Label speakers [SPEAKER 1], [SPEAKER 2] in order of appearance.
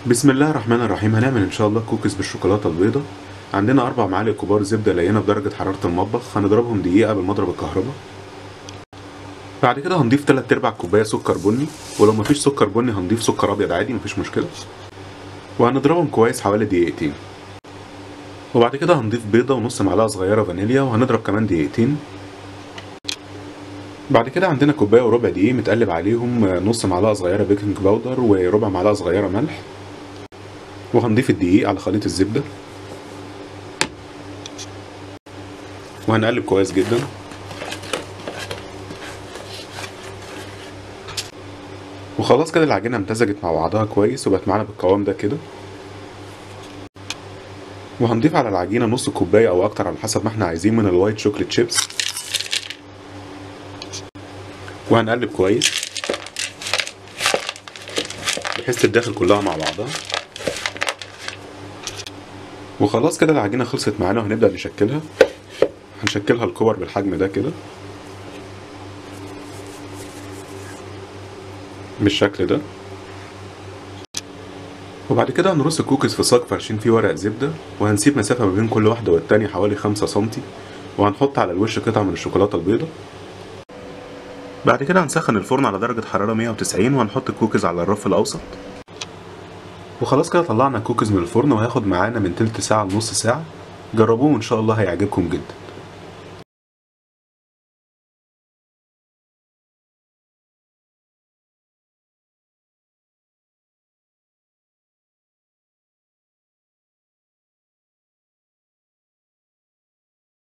[SPEAKER 1] بسم الله الرحمن الرحيم هنعمل ان شاء الله كوكيز بالشوكولاته البيضاء عندنا اربع معالق كبار زبده لينه بدرجه حراره المطبخ هنضربهم دقيقه بالمضرب الكهرباء بعد كده هنضيف 3 ارباع كوبايه سكر بني ولو مفيش سكر بني هنضيف سكر ابيض عادي مفيش مشكله وهنضربهم كويس حوالي دقيقتين وبعد كده هنضيف بيضه ونص معلقه صغيره فانيليا وهنضرب كمان دقيقتين بعد كده عندنا كوبايه وربع دقيق متقلب عليهم نص معلقه صغيره بيكنج باودر وربع معلقه صغيره ملح وهنضيف الدقيق على خليط الزبده وهنقلب كويس جدا وخلاص كده العجينه امتزجت مع بعضها كويس وبقت معانا بالقوام ده كده وهنضيف على العجينه نص كوبايه او اكتر على حسب ما احنا عايزين من الوايت شوكليت شيبس وهنقلب كويس بحيث تتداخل كلها مع بعضها وخلاص كده العجينة خلصت معانا وهنبدأ نشكلها هنشكلها الكور بالحجم ده كده بالشكل ده وبعد كده هنرص الكوكيز في صاج فرشين فيه ورق زبدة وهنسيب مسافة ما بين كل واحدة والتانية حوالي خمسة سنتي وهنحط على الوش قطعة من الشوكولاتة البيضاء بعد كده هنسخن الفرن على درجة حرارة 190 وهنحط الكوكيز على الرف الأوسط وخلاص كده طلعنا الكوكيز من الفرن وهياخد معانا من تلت ساعة لنص ساعة جربوه وإن شاء الله هيعجبكم جدا